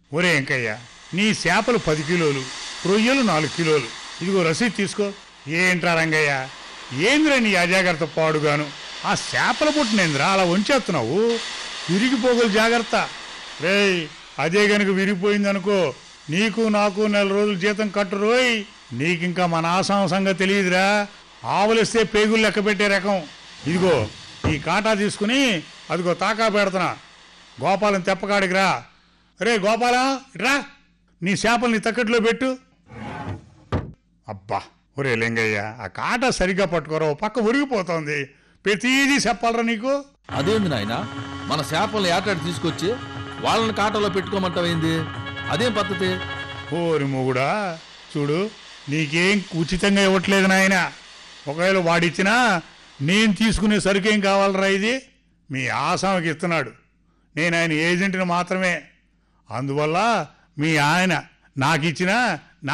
ఒరే వెంకయ్య నీ చేపలు పది కిలోలు రొయ్యలు నాలుగు కిలోలు ఇదిగో రసీదు తీసుకో ఏంట్రా రంగయ్య ఏంద్రా నీ అజాగ్రత్త పాడుగాను ఆ చేపల పుట్టినేంద్రా అలా వంచేస్తున్నావు విరిగిపోగలు జాగ్రత్త రేయ్ అదే గనుక విరిగిపోయిందనుకో నీకు నాకు నెల రోజులు జీతం కట్టురోయ్ నీకింకా మన ఆసాం సంగతి తెలియదురా ఆవులిస్తే పేగులు లెక్క పెట్టే రకం ఇదిగో ఈ కాటా తీసుకుని అదిగో తాకా పెడుతున్నా గోపాలం తెప్పకాడికి రా రే గోపాలం రా నీ చేపల్ని తక్కట్లో పెట్టు అబ్బా ఒరే లింగయ్య ఆ కాట సరిగ్గా పట్టుకోరా ఓ పక్క ఉరిగిపోతోంది ప్రతిదీ చెప్పాలరా నీకు అదేంది నాయన మన చేపల్ని ఏటాడి తీసుకొచ్చి వాళ్ళని కాటలో పెట్టుకోమంటావేంది అదేం పద్ధతి ఓరి మొగుడా చూడు నీకేం ఉచితంగా ఇవ్వట్లేదు నాయన ఒకవేళ వాడిచ్చినా నేను తీసుకునే సరుకేం కావాలరా ఇది మీ ఆసామకి ఇస్తున్నాడు నేను ఆయన ఏజెంట్ని మాత్రమే అందువల్ల మీ ఆయన నాకు ఇచ్చినా